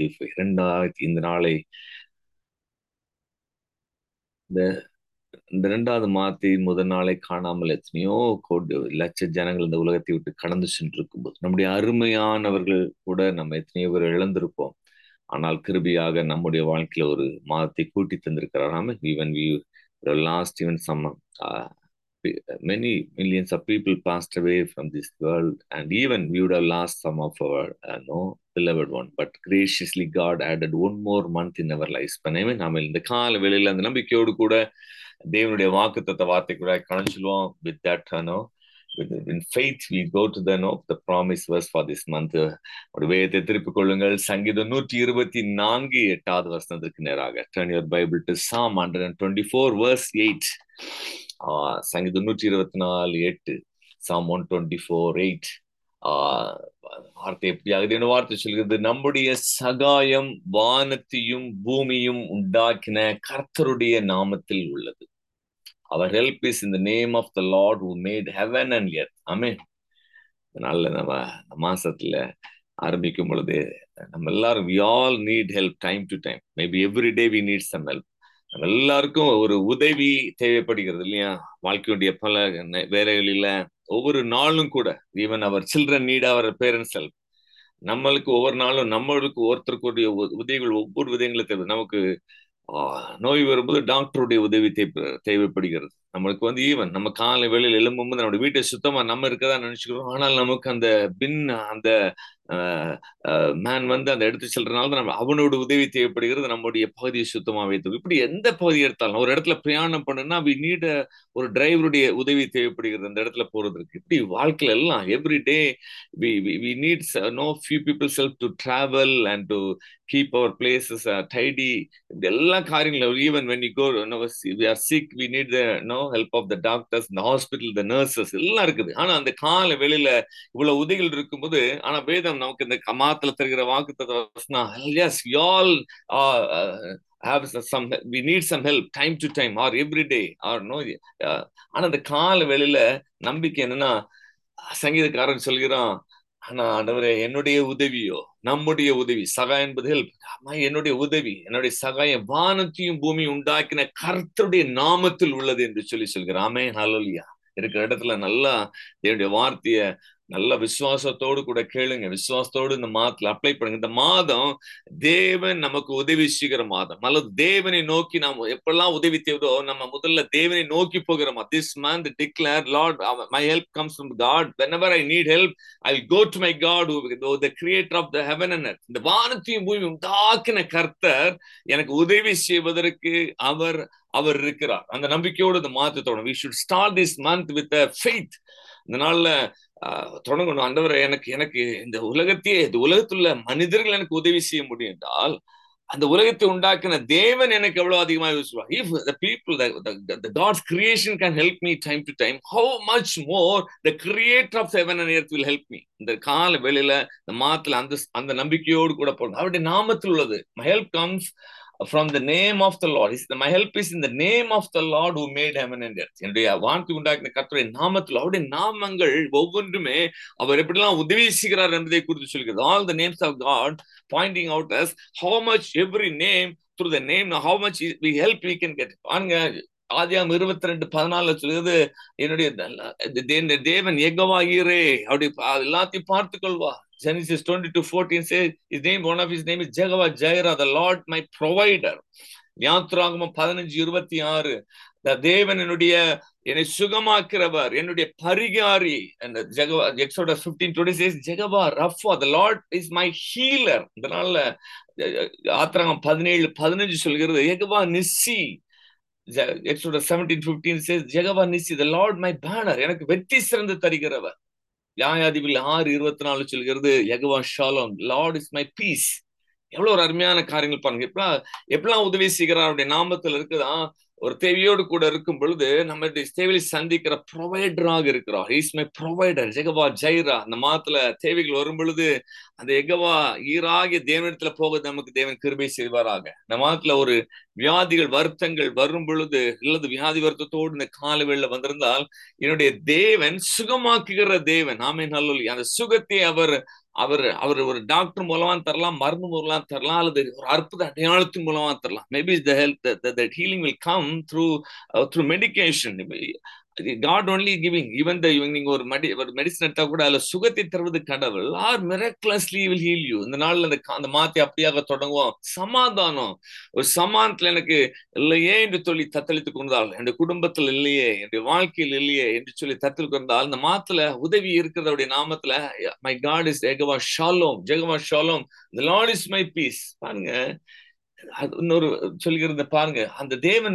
Twenty five ரெண்டாயிரத்தி இந்த நாளை இந்த இந்த ரெண்டாவது மாதத்தின் முதல் நாளை காணாமல் எத்தனையோ கோடி லட்ச ஜனங்கள் இந்த உலகத்தை விட்டு கடந்து சென்றிருக்கும் போது நம்முடைய அருமையானவர்கள் கூட நம்ம எத்தனையோ பேர் இழந்திருப்போம் ஆனால் கிருபியாக நம்முடைய வாழ்க்கையில ஒரு மாதத்தை கூட்டி தந்திருக்கிறார் நாம even we lost even some many millions of people passed away from this world and even we would have lost some of our uh, no beloved one but graciously god added one more month in our lifespan I mean நாம இந்த கால வேளையில அந்த நம்பிக்கையோடு கூட தேவனுடைய வாக்குத்தத்த வார்த்தை கூட கணச்சிடுவோம் with that uh, no with, in faith we go to the no the promise verse for this month ஒரு வேதத்தை திருப்பிக் கொள்ளுங்கள் சங்கீதம் நூற்றி இருபத்தி நான்கு எட்டாவது வருஷத்துக்கு நேராக turn your bible to psalm 124 verse 8 சங்கீதம் நூற்றி இருபத்தி நாலு எட்டு சாம் ஒன் டுவெண்ட்டி ஃபோர் எயிட் வார்த்தை எப்படி ஆகுது வார்த்தை சொல்கிறது நம்முடைய சகாயம் வானத்தையும் பூமியும் உண்டாக்கின கர்த்தருடைய நாமத்தில் உள்ளது அவர் help is in the name of the Lord who made heaven and earth ஆமே நல்ல நம்ம மாசத்துல ஆரம்பிக்கும் பொழுது நம்ம எல்லாரும் we all need help time to time maybe every day we need some help நம்ம எல்லாருக்கும் ஒரு உதவி தேவைப்படுகிறது இல்லையா வாழ்க்கையுடைய பல வேலைகளில ஒவ்வொரு நாளும் கூட even our children need our parents help நம்மளுக்கு ஒவ்வொரு நாளும் நம்மளுக்கு ஒருத்தருக்குடைய உதவிகள் ஒவ்வொரு விதங்களும் தேவை நமக்கு நோய் வரும்போது டாக்டருடைய உதவி தேவைப்படுகிறது நம்மளுக்கு வந்து ஈவன் நம்ம காலை வேலையில் எழும்பும்போது நம்மளுடைய வீட்டை சுத்தமா நம்ம இருக்கதா நினைச்சுக்கிறோம் ஆனால் நமக்கு அந்த பின் அந்த மேன் வந்து அந்த எடுத்து செல்றதுனால நம்ம அவனோட உதவி தேவைப்படுகிறது நம்முடைய பகுதியை சுத்தமாக வைத்து இப்படி எந்த பகுதி எடுத்தாலும் ஒரு இடத்துல பிரயாணம் பண்ணுனா வி நீட ஒரு டிரைவருடைய உதவி தேவைப்படுகிறது அந்த இடத்துல போறதுக்கு இப்படி வாழ்க்கையில எல்லாம் every day we we needs no few peoples help to travel and to keep our places tidy இந்த எல்லா காரியங்களும் even when you go we are sick we need the no help of the doctors இந்த hospital the nurses எல்லாம் இருக்குது ஆனா அந்த கால வெளியில இவ்வளவு உதவிகள் இருக்கும்போது ஆனா வேதம் நமக்கு இந்த மாத்துல தருகிற வாக்கு as all have some we need some help time to time or every day or no ஆனா அந்த கால வேளையில நம்பிக்கை என்னன்னா சங்கீதக்காரன் சொல்கிறான் ஆனா ஆண்டவரே என்னுடைய உதவியோ நம்முடைய உதவி சகாயம் என்பது ஹெல்ப் என்னுடைய உதவி என்னுடைய சகாயம் வானத்தையும் பூமியும் உண்டாக்கின கர்த்தருடைய நாமத்தில் உள்ளது என்று சொல்லி சொல்கிறான் ஆமே ஹலோலியா இருக்கிற இடத்துல நல்லா என்னுடைய வார்த்தைய நல்ல விசுவாசத்தோடு கூட கேளுங்க விசுவாசத்தோடு இந்த மாதத்துல அப்ளை பண்ணுங்க இந்த மாதம் தேவன் நமக்கு உதவி செய்கிற மாதம் அல்லது தேவனை நோக்கி நாம் எப்பெல்லாம் உதவி தேவையோ நம்ம முதல்ல தேவனை நோக்கி போகிற மாதம் this month declare Lord my help comes from God whenever I need help I go to my God the creator of the heaven and இந்த வானத்தையும் பூமி உண்டாக்கின கர்த்தர் எனக்கு உதவி செய்வதற்கு அவர் அவர் இருக்கிறார் அந்த நம்பிக்கையோடு இந்த மாதத்தோட we should start this month with faith இந்த நாள்ல தொடங்கணும் ஆண்டவரை எனக்கு எனக்கு இந்த உலகத்தையே இந்த உலகத்துள்ள மனிதர்கள் எனக்கு உதவி செய்ய முடியும் என்றால் அந்த உலகத்தை உண்டாக்கின தேவன் எனக்கு எவ்வளவு அதிகமாக யூஸ்ஃபுல்லா if the people the God's creation can help me time to time how much more the creator of heaven and earth will help me இந்த கால வேளையில இந்த மாத்துல அந்த அந்த நம்பிக்கையோடு கூட போகணும் அவருடைய நாமத்தில் உள்ளது my help comes from the name of the Lord. My help is in the name of the Lord who made heaven and earth. என்னுடைய வானத்தை உண்டாக்கின கர்த்தருடைய நாமத்தில் அவருடைய நாமங்கள் ஒவ்வொன்றுமே அவர் எப்படிலாம் உதவி செய்கிறார் என்பதை குறித்து சொல்கிறது all the names of God pointing out us how much every name through the name how much we help we can get பாருங்க ஆதியாம் இருபத்தி ரெண்டு பதினாலுல சொல்லுது என்னுடைய தேவன் எகவாகிறே அப்படி எல்லாத்தையும் பார்த்து கொள்வா Genesis 22 14 says, His name, one of his name is Jehovah Jireh, the Lord my provider. யாத்ராகமம் பதினஞ்சு இருபத்தி ஆறு தேவன் என்னுடைய என்னை சுகமாக்கிறவர் என்னுடைய பரிகாரி Jehovah Exodus fifteen twenty six Jehovah Rapha the Lord is my healer இதனால ஆத்திரகம் பதினேழு பதினஞ்சு சொல்கிறது Jehovah Nissi Exodus seventeen fifteen says Jehovah Nissi the Lord my banner எனக்கு வெற்றி சிறந்து தருகிறவர் நியாயாதிபதி ஆறு இருபத்தி நாலு சொல்கிறது Jehovah Shalom Lord is my peace எவ்வளவு ஒரு அருமையான காரியங்கள் பாருங்க எப்படா எப்படிலாம் உதவி செய்கிறார் அவருடைய நாமத்தில் இருக்குதான் ஒரு தேவையோடு கூட இருக்கும் பொழுது நம்மளுடைய தேவையை சந்திக்கிற ப்ரொவைடராக இருக்கிறார் is my provider Jehovah Jireh அந்த மாதத்துல தேவைகள் வரும் பொழுது அந்த எகவா ஈராகிய தேவனிடத்துல போக நமக்கு தேவன் கிருபை செய்வாராக இந்த மாதத்துல ஒரு வியாதிகள் வருத்தங்கள் வரும் பொழுது இல்லது வியாதி வருத்தத்தோடு இந்த கால வேளையில வந்திருந்தால் என்னுடைய தேவன் சுகமாக்குகிற தேவன் ஆமே நல்லொலி அந்த சுகத்தை அவர் அவர் அவர் ஒரு டாக்டர் மூலமா தரலாம் மருந்து மூலமா தரலாம் அல்லது ஒரு அற்புத அடையாளத்தின் மூலமா தரலாம் maybe the health the healing will come through through medication God only giving even the நீங்க ஒரு மெடி ஒரு மெடிசன் எடுத்தா கூட அதுல சுகத்தை தருவது கடவுள் or miraculously will heal you இந்த நாள்ல அந்த அந்த மாத்தி அப்படியாக தொடங்குவோம் சமாதானம் ஒரு சமானத்துல எனக்கு இல்லையே என்று சொல்லி தத்தளித்துக் கொண்டால் என் குடும்பத்தில் இல்லையே என்னுடைய வாழ்க்கையில் இல்லையே என்று சொல்லி தத்தளித்து கொண்டால் அந்த மாத்துல உதவி இருக்கிறதோடைய நாமத்துல my God is Jehovah Shalom Jehovah Shalom the Lord is my peace பாருங்க இன்னொரு சொல்கிறது பாருங்க அந்த தேவன்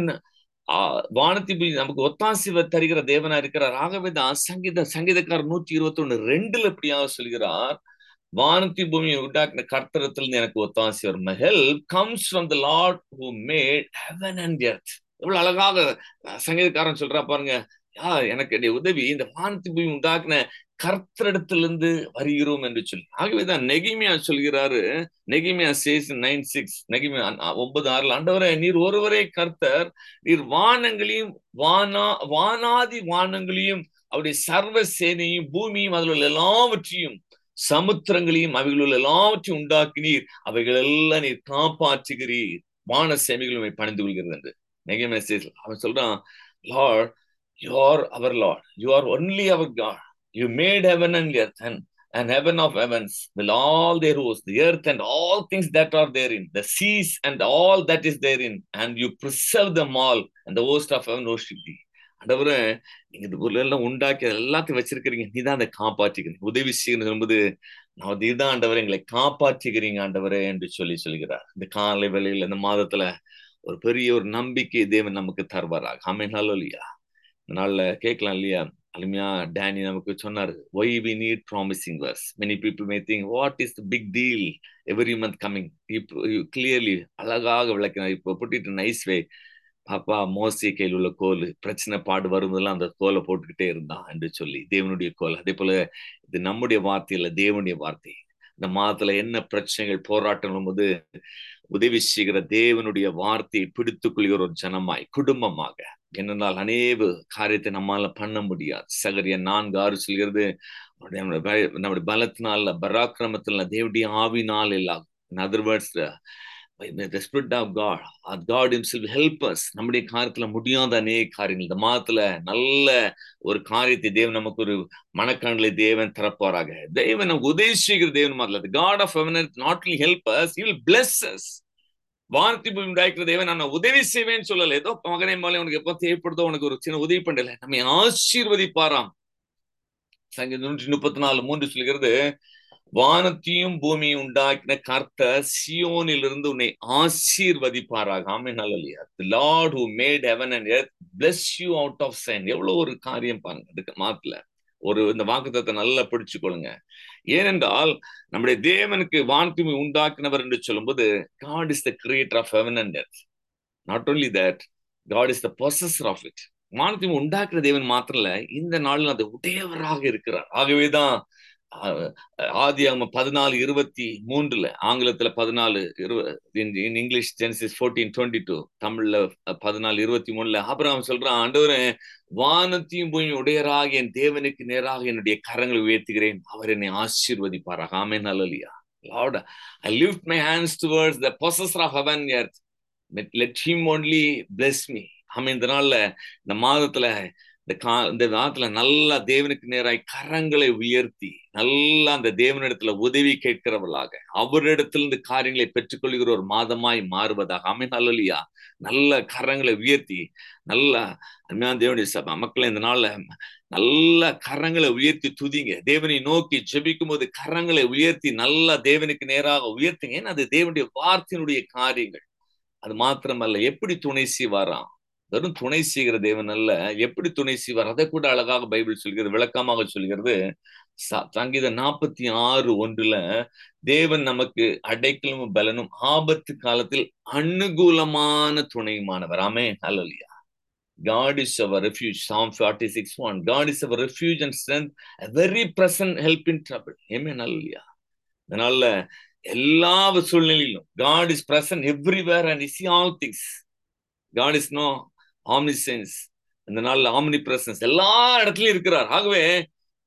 வானத்தி நமக்கு ஒத்தாசி தருகிற தேவனா இருக்கிறார் ஆகவே தான் சங்கீத சங்கீதக்காரர் நூற்றி இருபத்தி ஒண்ணு ரெண்டுல எப்படியாக சொல்கிறார் வானத்தி பூமியை உண்டாக்கின கர்த்தரத்திலிருந்து எனக்கு ஒத்தாசி வரும் help comes from the Lord who made heaven and earth எவ்வளவு அழகாக சங்கீதக்காரன் சொல்றா பாருங்க யா எனக்கு உதவி இந்த வானத்தி பூமி உண்டாக்குன கர்த்தரிடத்திலிருந்து வருகிறோம் என்று சொல்லி ஆகவேதான் நெகிமியா சொல்கிறாரு நெகிமியா சேஸ் நைன் சிக்ஸ் நெகிமியா ஒன்பது ஆறுல ஆண்டவரே நீர் ஒருவரே கர்த்தர் நீர் வானங்களையும் வானா வானாதி வானங்களையும் அவருடைய சர்வ சேனையும் பூமியும் அதில் உள்ள எல்லாவற்றையும் சமுத்திரங்களையும் அவைகளுள்ள எல்லாவற்றையும் உண்டாக்கினீர் அவைகள் எல்லாம் நீர் காப்பாற்றுகிறீர் வான சேமிகளும் பணிந்து கொள்கிறது என்று நெகிமியா சேஸ் அவன் சொல்றான் Lord you are our Lord you are only our God You made heaven and earth and, and heaven of heavens will all their hosts, the earth and all things that are therein, the seas and all that is therein, and you preserve them all, and the host of heaven worship thee. ஆண்டவரே நீங்க இந்த பொருள் எல்லாம் உண்டாக்கி எல்லாத்தையும் வச்சிருக்கிறீங்க நீ தான் அதை காப்பாற்றிக்கிறீங்க உதவி செய்யணும் சொல்லும்போது நான் இதுதான் ஆண்டவரை எங்களை காப்பாற்றிக்கிறீங்க ஆண்டவரே என்று சொல்லி சொல்கிறார் இந்த காலை வேலையில் இந்த மாதத்துல ஒரு பெரிய ஒரு நம்பிக்கை தேவன் நமக்கு தருவாராக ஆமேனாலும் இல்லையா இந்த நாள்ல கேட்கலாம் இல்லையா அருமையா டேனி நமக்கு சொன்னார் why we need promising verse many people may think what is the big deal every month coming clearly அழகாக விளக்கினார் இப்போ புட்டிட்டு நைஸ் வே பாப்பா மோசி கையில் உள்ள கோல் பிரச்சனை பாடு வரும்போதெல்லாம் அந்த கோலை போட்டுக்கிட்டே இருந்தான் என்று சொல்லி தேவனுடைய கோல் அதே போல இது நம்முடைய வார்த்தை இல்லை தேவனுடைய வார்த்தை இந்த மாதத்துல என்ன பிரச்சனைகள் போராட்டம் போது உதவி செய்கிற தேவனுடைய வார்த்தையை பிடித்துக் கொள்கிற ஒரு ஜனமாய் குடும்பமாக என்னென்னால் அநேக காரியத்தை நம்மால பண்ண முடியாது சகரிய நான்கு ஆறு சொல்கிறது நம்முடைய பலத்தினால பராக்கிரமத்தினால தேவடைய ஆவினால் இல்லாகும் in other words the spirit of God, our God himself help us. நம்முடைய காரியத்துல முடியாத அநேக காரியங்கள் இந்த மாதத்துல நல்ல ஒரு காரியத்தை தேவன் நமக்கு ஒரு மனக்கண்களை தேவன் திறப்பாராக தேவன் நமக்கு உதவி செய்கிற தேவன் மாதிரி God of not only help us he will bless us வானத்தி பூமி உண்டாக்குற தேவன் நான் உதவி செய்வேன்னு சொல்லல ஏதோ மகனை மேலே உனக்கு எப்போ தேவைப்படுதோ உனக்கு ஒரு சின்ன உதவி பண்ணல நம்மை ஆசீர்வதிப்பாராம் சங்கீதம் நூற்றி முப்பத்தி நாலு மூன்று சொல்கிறது வானத்தையும் பூமியும் உண்டாக்கின கர்த்த சியோனிலிருந்து உன்னை ஆசீர்வதிப்பாராக ஆமே நல்லலையா Lord who made heaven and earth bless you out of Zion எவ்வளவு ஒரு காரியம் பாருங்க அதுக்கு மாத்துல ஒரு இந்த வாக்குத்தத்தை நல்லா பிடிச்சுக்கொள்ளுங்க ஏனென்றால் நம்முடைய தேவனுக்கு வானத்துமை உண்டாக்கினவர் என்று சொல்லும்போது God is the creator of heaven and earth not only that God is the possessor of it வானத்துமை உண்டாக்குற தேவன் மாத்திரம் இல்ல இந்த நாளில் அது உடையவராக இருக்கிறார் ஆகவேதான் ஆதி அவங்க பதினாலு இருபத்தி மூன்றுல ஆங்கிலத்துல பதினாலு in English Genesis fourteen twenty two தமிழ்ல பதினாலு இருபத்தி மூணுல அப்புறம் சொல்றான் ஆண்டவரே வானத்தையும் பூமி உடையராக என் தேவனுக்கு நேராக என்னுடைய கரங்களை உயர்த்துகிறேன் அவர் என்னை ஆசீர்வதிப்பாராக ஆமே நல்லலியா Lord I lift my hands towards the possessor of heaven earth let him only bless me ஆமே இந்த நாள்ல இந்த மாதத்துல இந்த கா இந்த நாத்துல நல்லா தேவனுக்கு நேராய் கரங்களை உயர்த்தி நல்லா அந்த தேவனிடத்துல உதவி கேட்கிறவர்களாக அவரிடத்துல இந்த காரியங்களை பெற்றுக்கொள்கிற ஒரு மாதமாய் மாறுவதாக அமை நல்லலியா நல்ல கரங்களை உயர்த்தி நல்லா அருமையான தேவனுடைய சபை மக்களை இந்த நாள்ல நல்ல கரங்களை உயர்த்தி துதிங்க தேவனை நோக்கி ஜெபிக்கும் போது கரங்களை உயர்த்தி நல்லா தேவனுக்கு நேராக உயர்த்துங்க ஏன்னா அது தேவனுடைய வார்த்தையினுடைய காரியங்கள் அது மாத்திரமல்ல எப்படி துணை செய்வாராம் வெறும் துணை செய்கிற தேவன் அல்ல எப்படி துணை செய்வார் அதை கூட அழகாக பைபிள் சொல்கிறது விளக்கமாக சொல்கிறது சங்கீத நாற்பத்தி ஆறு ஒன்றுல தேவன் நமக்கு அடைக்கலும் பலனும் ஆபத்து காலத்தில் அனுகூலமான துணையுமானவர் ஆமே அல்லையா God is our refuge. Psalm 46 1. God is our refuge and strength, a very present help in trouble. Amen. Hallelujah. அதனால எல்லா சூழ்நிலையிலும் God is present everywhere and he see all things. God is no omniscience இந்த நாள்ல omni presence எல்லா இடத்துலயும் இருக்கிறார் ஆகவே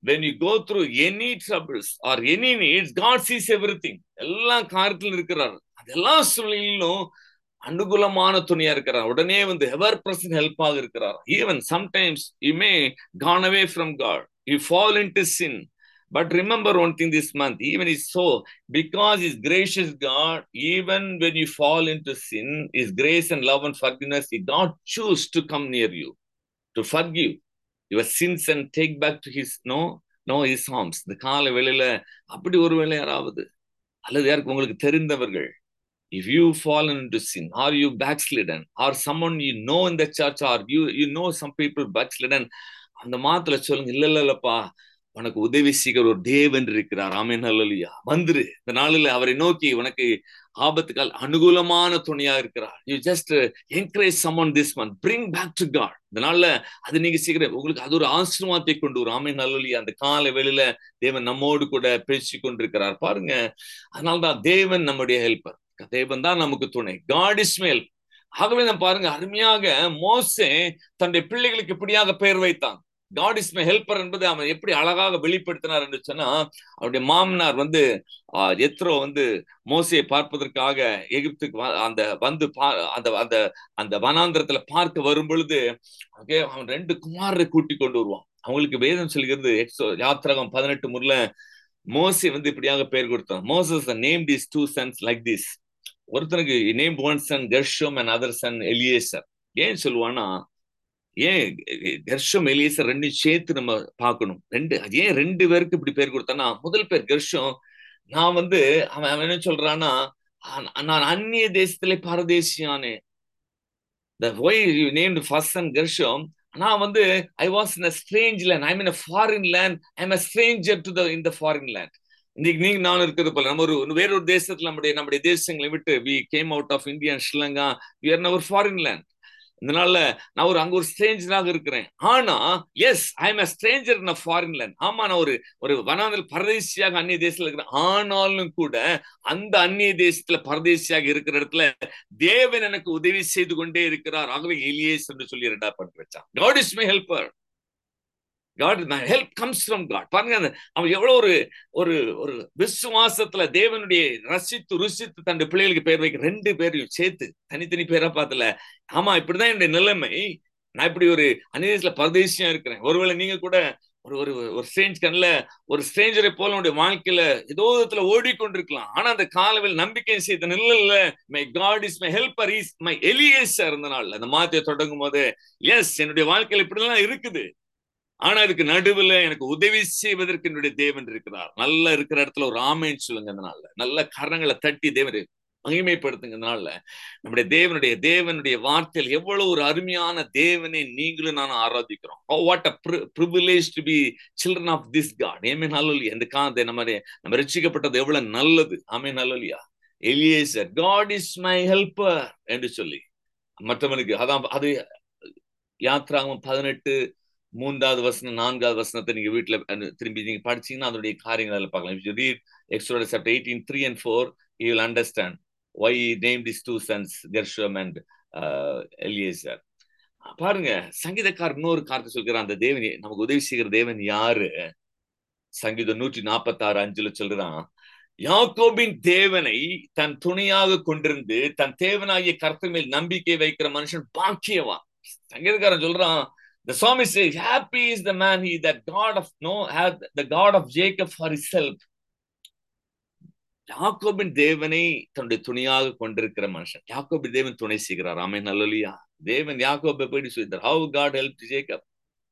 when you go through any troubles or any needs, God sees everything. எல்லாம் காரியத்தில் இருக்கிறார் அதெல்லா சூழ்நிலையிலும் அனுகூலமான துணியா இருக்கிறார் உடனே வந்து எவர் பிரசன்ட் ஹெல்ப்பாக இருக்கிறார் even sometimes you may gone away from God you fall into sin but remember one thing this month even is so because is gracious God even when you fall into sin is grace and love and forgiveness he God chooses to come near you to forgive your sins and take back to his no no his arms இந்த கால வேளையில அப்படி ஒரு வேலை யாராவது அல்லது யாருக்கு உங்களுக்கு தெரிந்தவர்கள் if you fallen into sin or you backslidden or someone you know in the church or you you know some people backslidden அந்த மாத்துல சொல்லுங்க இல்ல இல்ல இல்லப்பா உனக்கு உதவி செய்கிற ஒரு தேவன் இருக்கிறார் ஆமேன் அல்லலியா வந்துரு இந்த நாளில் அவரை நோக்கி உனக்கு ஆபத்துக்கால் அனுகூலமான துணையா இருக்கிறார் you just encourage summon this month bring back to God இந்த நாள்ல அது நீங்க சீக்கிரம் உங்களுக்கு அது ஒரு ஆசிரமாத்தை கொண்டு வரும் ஆமேன் அல்லலியா அந்த கால வேளையில தேவன் நம்மோடு கூட பேசி கொண்டிருக்கிறார் பாருங்க அதனால்தான் தேவன் நம்முடைய ஹெல்ப்பர் தேவன் தான் நமக்கு துணை காட் இஸ் மேல் ஆகவே நம்ம பாருங்க அருமையாக மோசே தன்னுடைய பிள்ளைகளுக்கு இப்படியாக பெயர் வைத்தான் காட் இஸ் மை ஹெல்ப்பர் என்பதை அவன் எப்படி அழகாக வெளிப்படுத்தினார் என்று சொன்னா அவருடைய மாமனார் வந்து எத்ரோ வந்து மோசையை பார்ப்பதற்காக எகிப்துக்கு அந்த வந்து அந்த அந்த அந்த வனாந்திரத்துல பார்க்க வரும் பொழுது அவன் ரெண்டு குமாரரை கூட்டி கொண்டு வருவான் அவங்களுக்கு வேதம் சொல்கிறது எக்ஸோ யாத்திரகம் பதினெட்டு முறையில மோசி வந்து இப்படியாக பெயர் கொடுத்தான் Moses name this two sons like this ஒருத்தனுக்கு name one son Gershom and other son Eliezer ஏன் சொல்லுவான்னா ஏன் கெர்ஷம் எலியேசர் ரெண்டும் சேர்த்து நம்ம பார்க்கணும் ரெண்டு ஏன் ரெண்டு பேருக்கு இப்படி பேர் கொடுத்தானா முதல் பேர் கெர்ஷம் நான் வந்து அவன் அவன் என்ன சொல்றான்னா நான் அந்நிய தேசத்திலே பரதேசியானே the why named first son Gershom நான் வந்து I was in a strange land I mean a foreign land I am a stranger to the இந்த ஃபாரின் லேண்ட் இன்னைக்கு நீங்க நான் இருக்கிறது போல நம்ம ஒரு வேறொரு தேசத்துல நம்முடைய நம்முடைய தேசங்களை விட்டு we came out of India Sri Lanka we are ஒரு ஃபாரின் லேண்ட் இதனால நான் ஒரு அங்க ஒரு ஸ்ட்ரேஞ்சராக இருக்கிறேன் ஆனா yes I am a stranger in foreign land ஆமா நான் ஒரு ஒரு வனாந்தல் பரதேசியாக அந்நிய தேசத்துல இருக்கிறேன் ஆனாலும் கூட அந்த அந்நிய தேசத்துல பரதேசியாக இருக்கிற இடத்துல தேவன் எனக்கு உதவி செய்து கொண்டே இருக்கிறார் ஆகவே எலியேஸ் என்று சொல்லி ரெண்டா பண்ணி வச்சான் God is my helper God my help comes from God பாருங்க அவன் எவ்வளவு ஒரு ஒரு ஒரு விசுவாசத்துல தேவனுடைய ரசித்து ருசித்து தன்னுடைய பிள்ளைகளுக்கு பேர் வைக்க ரெண்டு பேரையும் சேர்த்து தனித்தனி பேரா பார்த்தல ஆமா இப்படிதான் என்னுடைய நிலைமை நான் இப்படி ஒரு அந்நியத்துல பரதேசியா இருக்கிறேன் ஒருவேளை நீங்க கூட ஒரு ஒரு ஒரு ஸ்ட்ரேஞ்ச் கண்ல ஒரு ஸ்ட்ரேஞ்சரை போல உடைய வாழ்க்கையில ஏதோ விதத்துல ஓடிக்கொண்டிருக்கலாம் ஆனா அந்த காலவில் நம்பிக்கை செய்த நிழல்ல my God is my helper is my Eliezer இருந்த நாள் அந்த மாத்திய தொடங்கும் போது எஸ் என்னுடைய வாழ்க்கையில இப்படிலாம் இருக்குது ஆனா இதுக்கு நடுவுல எனக்கு உதவி செய்வதற்கு என்னுடைய தேவன் இருக்கிறார் நல்லா இருக்கிற இடத்துல ஒரு ஆமைன்னு சொல்லுங்க அதனால நல்ல கரங்களை தட்டி தேவன் மகிமைப்படுத்துங்கிறதுனால நம்முடைய தேவனுடைய தேவனுடைய வார்த்தையில் எவ்வளவு ஒரு அருமையான தேவனை நீங்களும் நானும் ஆராதிக்கிறோம் what a privilege to be children of this God ஏமே நல்லலியா இந்த காந்தை நம்ம நம்ம ரசிக்கப்பட்டது எவ்வளவு நல்லது ஆமே நல்லலியா Eliezer God is my helper என்று சொல்லி மற்றவனுக்கு அதான் அது யாத்ராகம் பதினெட்டு மூன்றாவது வசனம் நான்காவது வசனத்தை நீங்க வீட்டுல திரும்பி நீங்க படிச்சீங்கன்னா அதனுடைய காரியங்கள் அதில் பார்க்கலாம் if you read Exodus chapter eighteen three and four you will understand why name this two sons Gershom and Eliezer பாருங்க சங்கீதக்கார் இன்னொரு காரணத்தை சொல்கிறார் அந்த தேவன் நமக்கு உதவி செய்கிற தேவன் யாரு சங்கீதம் நூற்றி நாற்பத்தி ஆறு அஞ்சுல சொல்றான் யாக்கோபின் தேவனை தன் துணையாக கொண்டிருந்து தன் தேவனாகிய கருத்து மேல் நம்பிக்கை வைக்கிற மனுஷன் பாக்கியவான் சங்கீதக்காரன் சொல்றான் The psalmist says, Happy is the man he that God of no had the God of Jacob for himself. யாக்கோபின் தேவனை தன்னுடைய துணையாக கொண்டிருக்கிற மனுஷன் யாக்கோபின் தேவன் துணை செய்கிறார் ஆமே நல்லலியா தேவன் யாக்கோபை போயிட்டு சொல்லித்தார் ஹவு காட் ஹெல்ப் ஜேக்கப்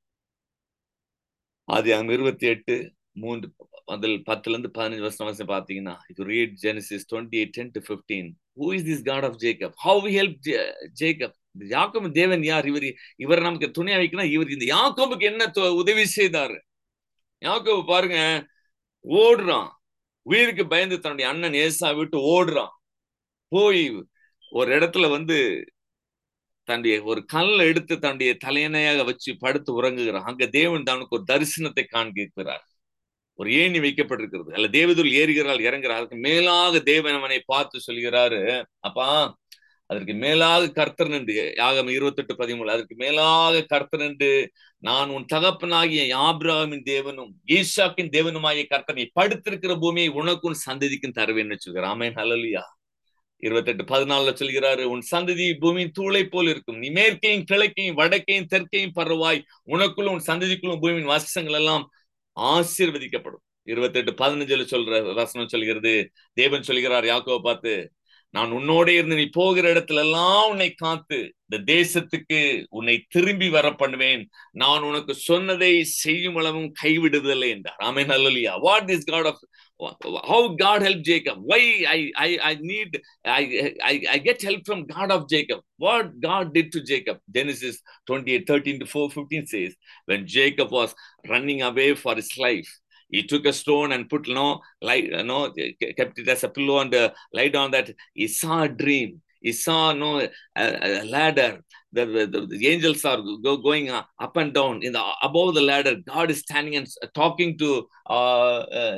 அது அங்க இருபத்தி எட்டு மூன்று அதில் பத்துல இருந்து பதினஞ்சு வருஷம் வருஷம் பாத்தீங்கன்னா இது read Genesis twenty eight ten to fifteen who is this God of Jacob how help Jacob யாக்கோபு தேவன் யார் இவர் இவர் நமக்கு துணையா வைக்கணும் இவர் இந்த யாக்கோபுக்கு என்ன உதவி செய்தாரு யாக்கோபு பாருங்க ஓடுறான் உயிருக்கு பயந்து தன்னுடைய அண்ணன் ஏசா விட்டு ஓடுறான் போய் ஒரு இடத்துல வந்து தன்னுடைய ஒரு கல்ல எடுத்து தன்னுடைய தலையணையாக வச்சு படுத்து உறங்குகிறான் அங்க தேவன் தனக்கு ஒரு தரிசனத்தை காண்கிறார் ஒரு ஏணி வைக்கப்பட்டிருக்கிறது அல்ல தேவதூர் ஏறுகிறாள் இறங்குறார் அதுக்கு மேலாக தேவன் அவனை பார்த்து சொல்கிறாரு அப்பா அதற்கு மேலாக கர்த்தர் நின்று யாகம் இருபத்தெட்டு பதிமூணு அதற்கு மேலாக கர்த்தர் நின்று நான் உன் தகப்பனாகிய ஆபிரகாமின் தேவனும் ஈஷாக்கின் தேவனுமாகிய கர்த்தனை படுத்திருக்கிற பூமியை உனக்கும் சந்ததிக்கும் தருவேன்னு சொல்கிறார் ஆமேன் ஹலலியா இருபத்தெட்டு பதினாலுல சொல்கிறாரு உன் சந்ததி பூமியின் தூளை போல் இருக்கும் நீ மேற்கையும் கிழக்கையும் வடக்கையும் தெற்கையும் பரவாய் உனக்குள்ளும் உன் சந்ததிக்குள்ளும் பூமியின் வாசங்கள் எல்லாம் ஆசீர்வதிக்கப்படும் இருபத்தெட்டு பதினஞ்சுல சொல்ற வசனம் சொல்கிறது தேவன் சொல்கிறார் யாக்கோவை பார்த்து நான் உன்னோட இருந்து நீ போகிற இடத்துல எல்லாம் உன்னை காத்து இந்த தேசத்துக்கு உன்னை திரும்பி வர பண்ணுவேன் நான் உனக்கு சொன்னதை செய்யும் அளவும் கைவிடுவதில்லை என்றார் ஆமேன் அல்லலியா what is God of how God helped Jacob. Why I I I need I I, I get help from God of Jacob. What God did to Jacob. Genesis 28, 13 to 4, 15 says, when Jacob was running away for his life, he took a stone and put no light, no kept it as a pillow and uh, light on that. He saw a dream. He saw no a, a ladder. The, the, the angels are go, going up and down in the above the ladder. God is standing and talking to uh, uh,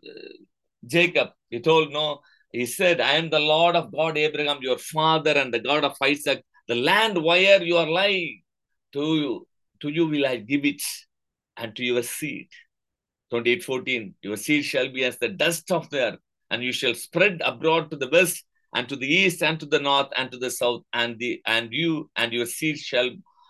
Jacob. He told no. He said, "I am the Lord of God, Abraham, your father, and the God of Isaac. The land where you are lying, to you, to you will I give it, and to your seed." 28 14 Your seed shall be as the dust of the earth, and you shall spread abroad to the west, and to the east, and to the north, and to the south, and the and you and your seed shall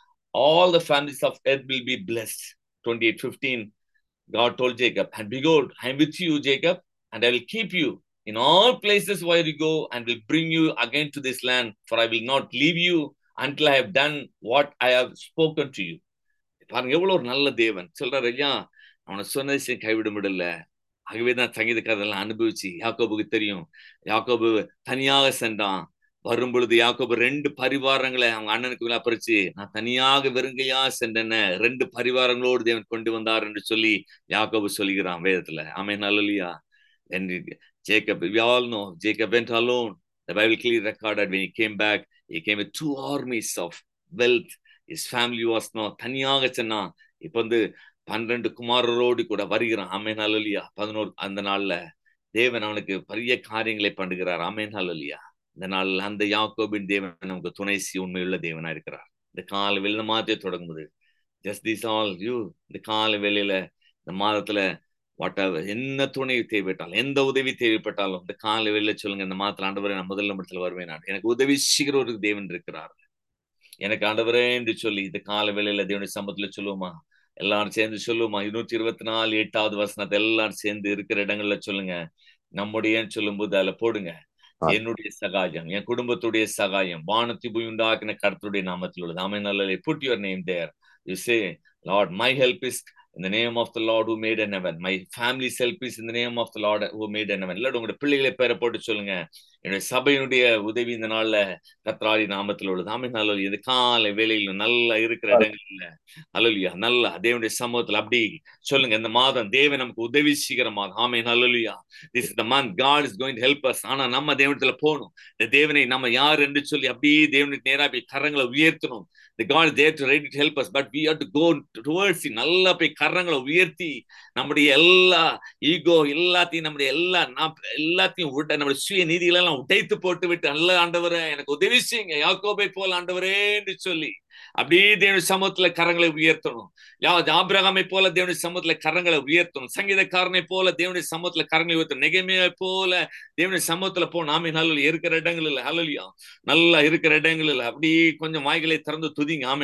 all the families of earth will be blessed. 28 15 God told Jacob, and behold, I am with you, Jacob, and I will keep you in all places where you go, and will bring you again to this land, for I will not leave you until I have done what I have spoken to you. பாருங்க எவ்வளவு ஒரு நல்ல தேவன் சொல்றாரு ஐயா அவனை சொன்னதை கைவிட முடியல ஆகவேதான் சங்கீதக்காரெல்லாம் அனுபவிச்சு யாக்கோபுக்கு தெரியும் யாக்கோபு தனியாக சென்றான் வரும் பொழுது யாக்கோபு ரெண்டு பரிவாரங்களை அவங்க அண்ணனுக்கு விழாப்பறிச்சு நான் தனியாக வெறுங்கையா சென்றேன்னு ரெண்டு பரிவாரங்களோடு தேவன் கொண்டு வந்தார் என்று சொல்லி யாக்கோபு சொல்கிறான் வேதத்துல ஆமே நல்லலியா and Jacob, we all know Jacob went alone. The Bible clearly recorded when he came back, he came with two armies of wealth. His family was no தனியாக சென்னான் இப்ப வந்து பன்னிரண்டு குமாரரோடு கூட வருகிறான் அமேன் அலலியா பதினோரு அந்த நாள்ல தேவன் அவனுக்கு பெரிய காரியங்களை பண்ணுகிறார் அமேன் அலலியா இந்த நாள்ல அந்த யாக்கோபின் தேவன் நமக்கு துணை உண்மையுள்ள தேவனா இருக்கிறார் இந்த கால வெளில மாற்றே தொடங்குது ஜஸ்ட் திஸ் ஆல் யூ இந்த கால வேலையில இந்த மாதத்துல வாட் என்ன துணை தேவைப்பட்டாலும் எந்த உதவி தேவைப்பட்டாலும் இந்த கால வெளியில சொல்லுங்க இந்த மாதத்துல ஆண்டவரை நான் முதல் இடத்துல வருவேன் நான் எனக்கு உதவி செய்கிற ஒரு தேவன் இருக்கிறார் எனக்கு ஆண்டவரே என்று சொல்லி இந்த கால வேலையில தேவனுடைய சம்பத்துல சொல்லுவோமா எல்லாரும் சேர்ந்து சொல்லுவோமா இருநூற்றி இருபத்தி நாலு எட்டாவது வசனத்தை எல்லாரும் சேர்ந்து இருக்கிற இடங்கள்ல சொல்லுங்க நம்முடைய சொல்லும்போது அதுல போடுங்க என்னுடைய சகாயம் என் குடும்பத்துடைய சகாயம் வானத்தி பூமி உண்டாக்கின கருத்துடைய நாமத்தில் உள்ளது ஆமை நல்ல put your name there you say Lord my help is in the name of the Lord who made an heaven. My family's help is in the name of the Lord who made an heaven. இல்லாட்ட உங்களுடைய பிள்ளைகளை பேரை போட்டு சொல்லுங்க என்னுடைய சபையினுடைய உதவி இந்த நாள்ல கத்ராரி நாமத்தில் உள்ளது ஆமை நல்ல இது காலை வேலையில நல்லா இருக்கிற இடங்கள்ல அலலியா நல்லா தேவனுடைய சமூகத்துல அப்படி சொல்லுங்க இந்த மாதம் தேவன் நமக்கு உதவி செய்கிற மாதம் ஆமை நல்லலியா this is the month God is going help us ஆனா நம்ம தேவனத்துல போகணும் இந்த தேவனை நம்ம யார் என்று சொல்லி அப்படியே தேவனுக்கு நேரா போய் கரங்களை உயர்த்தணும் the God is there to ready to help us, but we have to go towards Him. நல்லா போய் கரங்களை உயர்த்தி நம்முடைய எல்லா ஈகோ எல்லாத்தையும் நம்முடைய எல்லா எல்லாத்தையும் விட்ட நம்முடைய சுய நீதிகளெல்லாம் உடைத்து போட்டு விட்டு நல்ல ஆண்டவரை எனக்கு உதவி செய்யுங்க யாக்கோபை போல் ஆண்டவரே என்று சொல்லி அப்படியே தேவனுடைய சமூகத்துல கரங்களை உயர்த்தணும் யா ஆபிரகாமை போல தேவனுடைய சமூகத்துல கரங்களை உயர்த்தணும் சங்கீதக்காரனை போல தேவனுடைய சமூகத்துல கரங்களை உயர்த்தணும் நெகைமையை போல தேவனுடைய சமூகத்துல போ நாமே நல்ல இருக்கிற இடங்கள் இல்லை அலலியா நல்லா இருக்கிற இடங்கள் இல்லை அப்படியே கொஞ்சம் வாய்களை திறந்து துதிங்க ஆமே